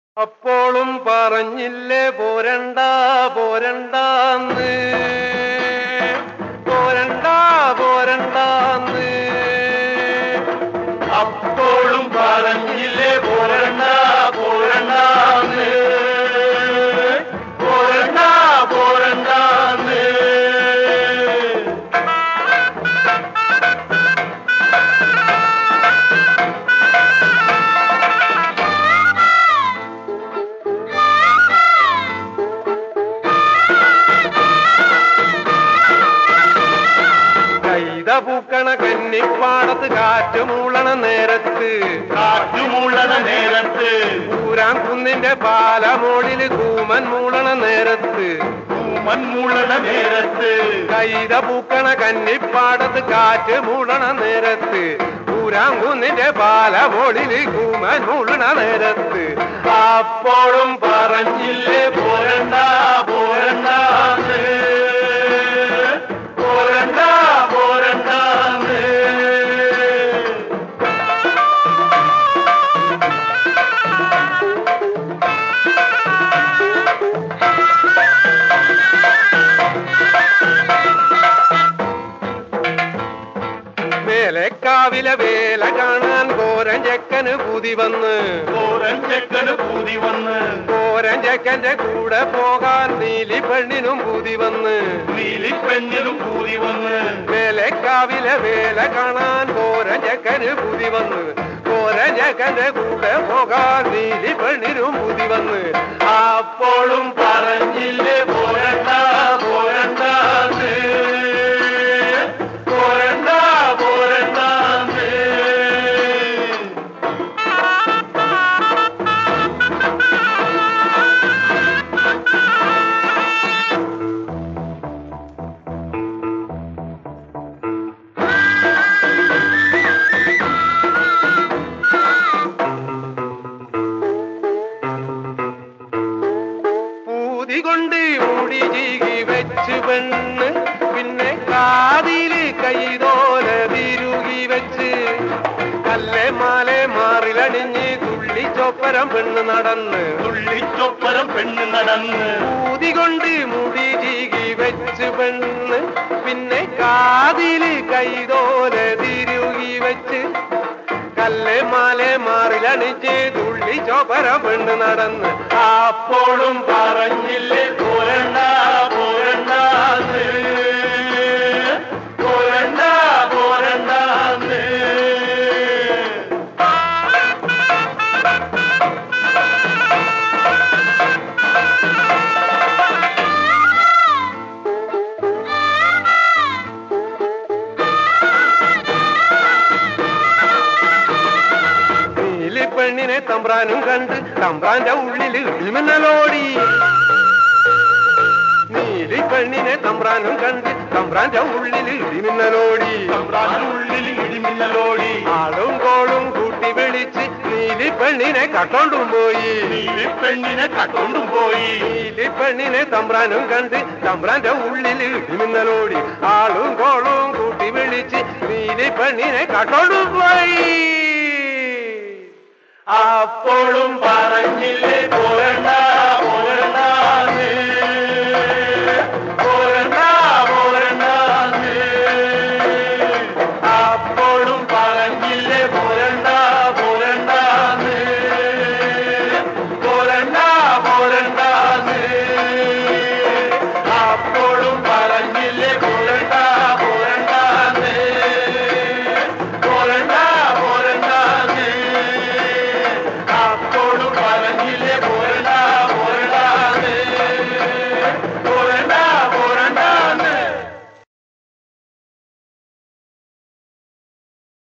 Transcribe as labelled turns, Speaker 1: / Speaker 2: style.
Speaker 1: അപ്പോളും പറഞ്ഞില്ലേ പോരണ്ട പോരണ്ടാന്ന് പോരണ്ട പോരണ്ടാന്ന്
Speaker 2: അപ്പോഴും പറഞ്ഞില്ലേ പോരണ്ട പോരണ്ടാന്ന് പോരണ്ട പോരണ്ടാന്ന്
Speaker 1: കൈത പൂക്കണ കന്നിപ്പാടത്ത് കാറ്റ് മൂളണ നേരത്ത്
Speaker 2: കാറ്റുമുള്ളണ നേരത്ത്
Speaker 1: ഊരാൻ കുന്നിന്റെ പാലമോളില് കൂമൻ മൂളണ നേരത്ത്
Speaker 2: മൺമുള്ളണ നേരത്ത്
Speaker 1: കൈത പൂക്കണ കന്നിപ്പാടത്ത് കാറ്റ് മൂളണ നേരത്ത് ഊരാൻ കുന്നിന്റെ പാലമോളില് കൂമൻ മൂളണ നേരത്ത്
Speaker 2: അപ്പോഴും പറഞ്ഞില്ലേ പോരണ്ട പോരണ്ടാന്ന് പോരണ്ട പോരണ്ടാന്ന്
Speaker 1: വേലക്കാവിലെ വേല കാണാൻ കോരൻ ചെക്കന് പുതി വന്ന്
Speaker 2: കോരൻ ചെക്കന് പൂതി വന്ന്
Speaker 1: കോരൻ ചെക്കന്റെ കൂടെ പോകാൻ നീലി പെണ്ണിനും പുതി വന്ന്
Speaker 2: നീലിപ്പെണ്ണിലും പൂതി വന്ന്
Speaker 1: വേലക്കാവിലെ വേല കാണാൻ കോരൻ ചെക്കന് പുതി വന്ന് കോരൻ ചെക്കന്റെ കൂടെ പോകാൻ നീലി പെണ്ണിനും പുതി വന്ന്
Speaker 2: അപ്പോഴും പറഞ്ഞില്ലേ പോരണ്ട പോരണ്ടാന്ന് പോരണ്ട പോരണ്ടാന്ന്
Speaker 1: പൂതി കൊണ്ട് മുടി ചീകി വെച്ച് പെണ്ണ് പിന്നെ കാതില് കൈതോല തിരുകി വെച്ച് കല്ലെ മാലെ മാറിലണിഞ്ഞ് തുള്ളി ചൊപ്പരം പെണ്ണ് നടന്ന്
Speaker 2: തുള്ളിച്ചൊപ്പരം പെണ്ണ് നടന്ന്
Speaker 1: പൂതി കൊണ്ട് മുടി ചീകി വെച്ച് പെണ്ണ് പിന്നെ കാതില് കൈതോല തിരുകി വെച്ച് കല്ലെ മാലെ മാറിലണിച്ച് തുള്ളി ചൊപ്പരം പെണ്ണ് നടന്ന്
Speaker 2: അപ്പോഴും പറഞ്ഞില്ലേ പോരണ്ട പോരണ്ടാന്ന് പോരണ്ട പോരണ്ടാന്ന്
Speaker 1: നീലി പെണ്ണിനെ തമ്പ്രാനും കണ്ട് തമ്പ്രാന്റെ ഉള്ളിൽ ഇടിമിന്നലോടി നീലി പെണ്ണിനെ തമ്പ്രാനും കണ്ട് തമ്പ്രാന്റെ ഉള്ളിൽ ഇടിമിന്നലോടി
Speaker 2: ഉള്ളിൽ ഇടിമിന്നലോടി
Speaker 1: ആളും കോളും കൂട്ടി വിളിച്ച് നീലി പെണ്ണിനെ കട്ടോണ്ടും പോയി
Speaker 2: പെണ്ണിനെ കട്ടോണ്ടും പോയി
Speaker 1: നീലി പെണ്ണിനെ തമ്പ്രാനും കണ്ട് തമ്പ്രാന്റെ ഉള്ളിൽ ഇടിമിന്നലോടി ആളും കോളും കൂട്ടി വിളിച്ച് നീലി പെണ്ണിനെ കട്ടോണ്ടും പോയി
Speaker 2: അപ്പോഴും പറഞ്ഞില്ലേ പോരണ്ട പോരണ്ടാന്ന് പോരണ്ട പോരണ്ടാന്ന് അപ്പോഴും പറഞ്ഞില്ലേ പോരണ്ട പോരണ്ടാന്ന് പോരണ്ട പോരണ്ടാന്ന് അപ്പോഴും പറഞ്ഞില്ലേ